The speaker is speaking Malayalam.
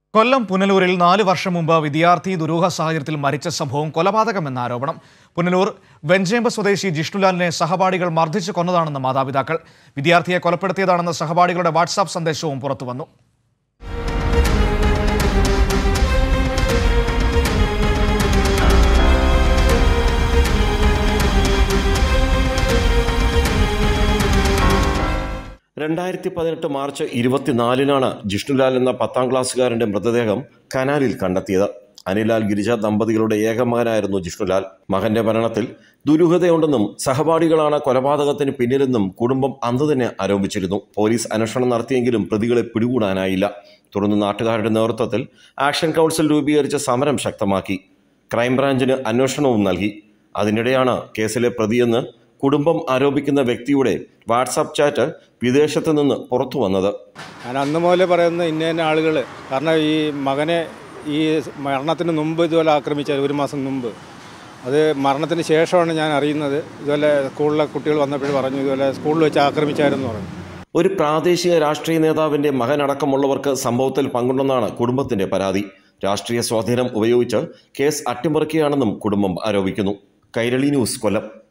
കൊല്ലം പുനലൂരിൽ നാല് വർഷം മുമ്പ് വിദ്യാർത്ഥി ദുരൂഹ സാഹചര്യത്തിൽ മരിച്ച സംഭവം കൊലപാതകമെന്ന ആരോപണം പുനലൂർ വെഞ്ചേമ്പ് സ്വദേശി ജിഷ്ണുലാലിനെ സഹപാഠികൾ മർദ്ദിച്ചു കൊന്നതാണെന്ന് മാതാപിതാക്കൾ വിദ്യാർത്ഥിയെ കൊലപ്പെടുത്തിയതാണെന്ന സഹപാഠികളുടെ വാട്സാപ്പ് സന്ദേശവും പുറത്തുവന്നു രണ്ടായിരത്തി പതിനെട്ട് മാർച്ച് ഇരുപത്തിനാലിനാണ് ജിഷ്ണുലാൽ എന്ന പത്താം ക്ലാസ്സുകാരന്റെ മൃതദേഹം കനാലിൽ കണ്ടെത്തിയത് അനിലാൽ ഗിരിജ ദമ്പതികളുടെ ഏക മകനായിരുന്നു ജിഷ്ണുലാൽ മകന്റെ മരണത്തിൽ ദുരൂഹതയുണ്ടെന്നും സഹപാഠികളാണ് കൊലപാതകത്തിന് പിന്നിലെന്നും കുടുംബം അന്ന് തന്നെ ആരോപിച്ചിരുന്നു പോലീസ് അന്വേഷണം നടത്തിയെങ്കിലും പ്രതികളെ പിടികൂടാനായില്ല തുടർന്ന് നാട്ടുകാരുടെ നേതൃത്വത്തിൽ ആക്ഷൻ കൗൺസിൽ രൂപീകരിച്ച സമരം ശക്തമാക്കി ക്രൈംബ്രാഞ്ചിന് അന്വേഷണവും നൽകി അതിനിടെയാണ് കേസിലെ പ്രതിയെന്ന് കുടുംബം ആരോപിക്കുന്ന വ്യക്തിയുടെ വാട്സാപ്പ് ചാറ്റ് വിദേശത്ത് നിന്ന് പുറത്തു വന്നത് ഞാൻ അന്ന് മുതലേ പറയുന്ന ഇന്ന ഇന്ന ആളുകൾ കാരണം ഈ മകനെ ഈ മരണത്തിന് മുമ്പ് ഇതുപോലെ ആക്രമിച്ചത് ഒരു മാസം മുമ്പ് അത് മരണത്തിന് ശേഷമാണ് ഞാൻ അറിയുന്നത് ഇതുപോലെ സ്കൂളിലെ കുട്ടികൾ വന്നപ്പോൾ പറഞ്ഞു ഇതുപോലെ സ്കൂളിൽ വെച്ച് ആക്രമിച്ചായിരുന്നു പറഞ്ഞു ഒരു പ്രാദേശിക രാഷ്ട്രീയ നേതാവിന്റെ മകനടക്കമുള്ളവർക്ക് സംഭവത്തിൽ പങ്കുണ്ടെന്നാണ് കുടുംബത്തിന്റെ പരാതി രാഷ്ട്രീയ സ്വാധീനം ഉപയോഗിച്ച് കേസ് അട്ടിമറിക്കുകയാണെന്നും കുടുംബം ആരോപിക്കുന്നു കൈരളി ന്യൂസ് കൊല്ലം